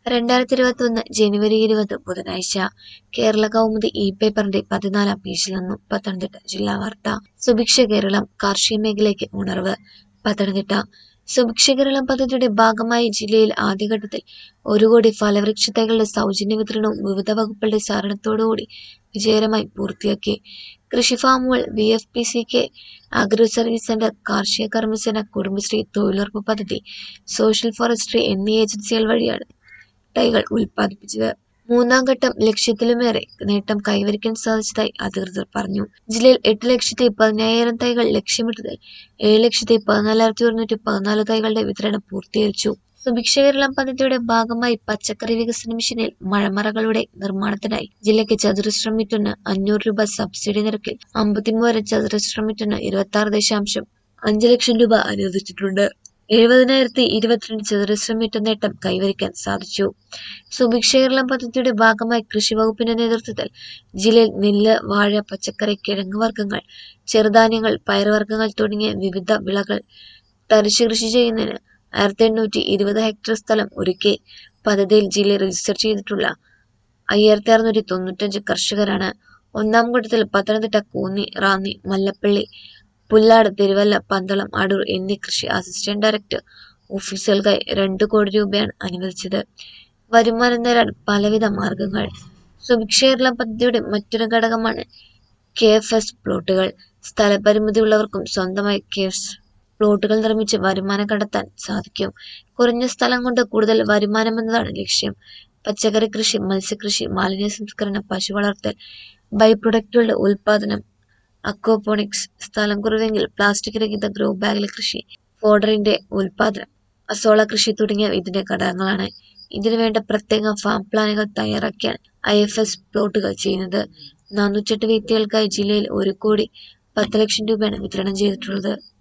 രണ്ടായിരത്തി ഇരുപത്തി ഒന്ന് ജനുവരി ഇരുപത് ബുധനാഴ്ച കേരള കൗമുദി ഇ പേപ്പറിന്റെ പതിനാലാം പേജിൽ നിന്നും പത്തനംതിട്ട ജില്ലാ വാർത്ത സുഭിക്ഷ കേരളം കാർഷിക മേഖലയ്ക്ക് ഉണർവ് പത്തനംതിട്ട സുഭിക്ഷ കേരളം പദ്ധതിയുടെ ഭാഗമായി ജില്ലയിൽ ആദ്യഘട്ടത്തിൽ ഒരു കോടി ഫലവൃക്ഷ തൈകളുടെ സൗജന്യ വിതരണവും വിവിധ വകുപ്പുകളുടെ സഹകരണത്തോടുകൂടി വിജയകരമായി പൂർത്തിയാക്കി കൃഷി ഫാമുകൾ V F P C K agro service centre കാർഷിക കർമ്മസേന കുടുംബശ്രീ തൊഴിലുറപ്പ് പദ്ധതി സോഷ്യൽ ഫോറസ്ട്രി എന്നീ ഏജൻസികൾ വഴിയാണ് തൈകൾ ഉൽപ്പാദിപ്പിച്ചത് മൂന്നാം ഘട്ടം ലക്ഷ്യത്തിലുമേറെ നേട്ടം കൈവരിക്കാൻ സാധിച്ചതായി അധികൃതർ പറഞ്ഞു ജില്ലയിൽ എട്ട് ലക്ഷത്തി പതിനായിരം തൈകൾ ലക്ഷ്യമിട്ടതിൽ ഏഴ് ലക്ഷത്തി പതിനാലായിരത്തി ഒരുന്നൂറ്റി പതിനാല് തൈകളുടെ വിതരണം പൂർത്തീകരിച്ചു സുഭിക്ഷ കേരളം പദ്ധതിയുടെ ഭാഗമായി പച്ചക്കറി വികസന മിഷനിൽ മഴമറകളുടെ നിർമ്മാണത്തിനായി ജില്ലയ്ക്ക് ചതുരശ്ര മീറ്ററിന് അഞ്ഞൂറ് രൂപ സബ്സിഡി നിരക്കിൽ അമ്പത്തിമൂവായിരം ചതുരശ്ര മീറ്ററിന് ഇരുപത്തി ആറ് ദശാംശം അഞ്ച് ലക്ഷം രൂപ അനുവദിച്ചിട്ടുണ്ട് എഴുപതിനായിരത്തി ഇരുപത്തിരണ്ട് ചതുരശ്ര മീറ്റർ നേട്ടം കൈവരിക്കാൻ സാധിച്ചു സുഭിക്ഷ കേരളം പദ്ധതിയുടെ ഭാഗമായി കൃഷി വകുപ്പിന്റെ നേതൃത്വത്തിൽ ജില്ലയിൽ നെല്ല് വാഴ പച്ചക്കറി കിഴങ്ങ് വർഗ്ഗങ്ങൾ ചെറുധാന്യങ്ങൾ പയറുവർഗ്ഗങ്ങൾ തുടങ്ങിയ വിവിധ വിളകൾ തരിശു കൃഷി ചെയ്യുന്നതിന് ആയിരത്തി എണ്ണൂറ്റി ഇരുപത് ഹെക്ടർ സ്ഥലം ഒരുക്കി പദ്ധതിയിൽ ജില്ലയിൽ രജിസ്റ്റർ ചെയ്തിട്ടുള്ള അയ്യായിരത്തി അറുന്നൂറ്റി തൊണ്ണൂറ്റഞ്ച് കർഷകരാണ് ഒന്നാം ഘട്ടത്തിൽ പത്തനംതിട്ട കൂന്നി റാന്നി മല്ലപ്പള്ളി പുല്ലാട് തിരുവല്ല പന്തളം അടൂർ എന്നീ കൃഷി അസിസ്റ്റന്റ് ഡയറക്ടർ ഓഫീസുകൾക്കായി രണ്ട് കോടി രൂപയാണ് അനുവദിച്ചത് വരുമാനം നേടാൻ പലവിധ മാർഗങ്ങൾ സുഭിക്ഷ കേരളം പദ്ധതിയുടെ മറ്റൊരു ഘടകമാണ് കെ എഫ് എസ് പ്ലോട്ടുകൾ സ്ഥലപരിമിതി ഉള്ളവർക്കും സ്വന്തമായി കെ എഫ് പ്ലോട്ടുകൾ നിർമ്മിച്ച് വരുമാനം കണ്ടെത്താൻ സാധിക്കും കുറഞ്ഞ സ്ഥലം കൊണ്ട് കൂടുതൽ വരുമാനം എന്നതാണ് ലക്ഷ്യം പച്ചക്കറി കൃഷി മത്സ്യകൃഷി മാലിന്യ സംസ്കരണം പശു വളർത്തൽ ബൈ പ്രൊഡക്റ്റുകളുടെ ഉൽപാദനം അക്വാപോണിക്സ് സ്ഥലം കുറവെങ്കിൽ പ്ലാസ്റ്റിക് രഹിത ഗ്രോ ബാഗിൽ കൃഷി ഫോഡറിന്റെ ഉൽപാദനം അസോള കൃഷി തുടങ്ങിയ ഇതിന്റെ ഘടകങ്ങളാണ് ഇതിനു വേണ്ട പ്രത്യേക ഫാം പ്ലാനുകൾ തയ്യാറാക്കിയാണ് ഐ എഫ് എസ് പ്ലോട്ടുകൾ ചെയ്യുന്നത് നാനൂറ്റെട്ട് വ്യക്തികൾക്കായി ജില്ലയിൽ ഒരു കോടി പത്ത് ലക്ഷം രൂപയാണ് വിതരണം ചെയ്തിട്ടുള്ളത്